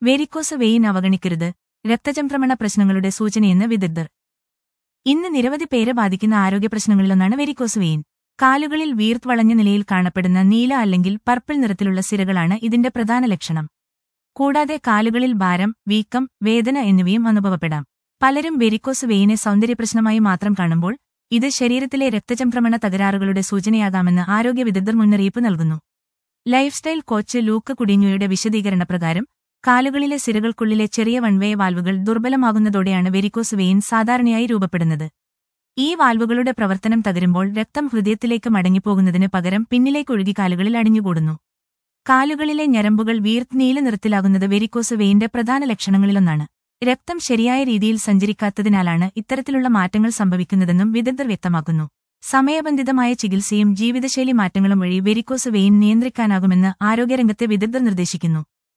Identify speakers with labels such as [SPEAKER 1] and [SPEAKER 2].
[SPEAKER 1] varicose vein അവഗണിക്കരുത് രക്തചംക്രമണ പ്രശ്നങ്ങളുടെ സൂചനയെന്ന് വിദഗ്ധർ ഇന്ന് നിരവധി പേരെ ബാധിക്കുന്ന ആരോഗ്യ പ്രശ്നങ്ങളിലൊന്നാണ് വെരിക്കോസ് വെയിൻ കാലുകളിൽ വീർത്ത് വളഞ്ഞ നിലയിൽ കാണപ്പെടുന്ന നീല അല്ലെങ്കിൽ പർപ്പിൾ നിറത്തിലുള്ള സിരകളാണ് ഇതിന്റെ പ്രധാന ലക്ഷണം കൂടാതെ കാലുകളിൽ ഭാരം വീക്കം വേദന എന്നിവയും അനുഭവപ്പെടാം പലരും വെരിക്കോസ് വെയിനെ സൗന്ദര്യപ്രശ്നമായി മാത്രം കാണുമ്പോൾ ഇത് ശരീരത്തിലെ രക്തചംക്രമണ തകരാറുകളുടെ സൂചനയാകാമെന്ന് ആരോഗ്യ വിദഗ്ധർ മുന്നറിയിപ്പ് നൽകുന്നു ലൈഫ് സ്റ്റൈൽ കോച്ച് ലൂക്ക് കുടിഞ്ഞുയുടെ വിശദീകരണപ്രകാരം കാലുകളിലെ സിരകൾക്കുള്ളിലെ ചെറിയ വൺവേ വാൽവുകൾ ദുർബലമാകുന്നതോടെയാണ് വെരിക്കോസ് വെയിൻ സാധാരണയായി രൂപപ്പെടുന്നത് ഈ വാൽവുകളുടെ പ്രവർത്തനം തകരുമ്പോൾ രക്തം ഹൃദയത്തിലേക്ക് മടങ്ങിപ്പോകുന്നതിന് പകരം പിന്നിലേക്ക് ഒഴുകി കാലുകളിൽ അടിഞ്ഞുകൂടുന്നു കാലുകളിലെ ഞരമ്പുകൾ വീർത്ത് നീല നിറത്തിലാകുന്നത് വെരിക്കോസ് വെയിന്റെ പ്രധാന ലക്ഷണങ്ങളിലൊന്നാണ് രക്തം ശരിയായ രീതിയിൽ സഞ്ചരിക്കാത്തതിനാലാണ് ഇത്തരത്തിലുള്ള മാറ്റങ്ങൾ സംഭവിക്കുന്നതെന്നും വിദഗ്ധർ വ്യക്തമാക്കുന്നു സമയബന്ധിതമായ ചികിത്സയും ജീവിതശൈലി മാറ്റങ്ങളും വഴി വെരിക്കോസ് വെയിൻ നിയന്ത്രിക്കാനാകുമെന്ന് ആരോഗ്യരംഗത്തെ വിദഗ്ധർ നിർദ്ദേശിക്കുന്നു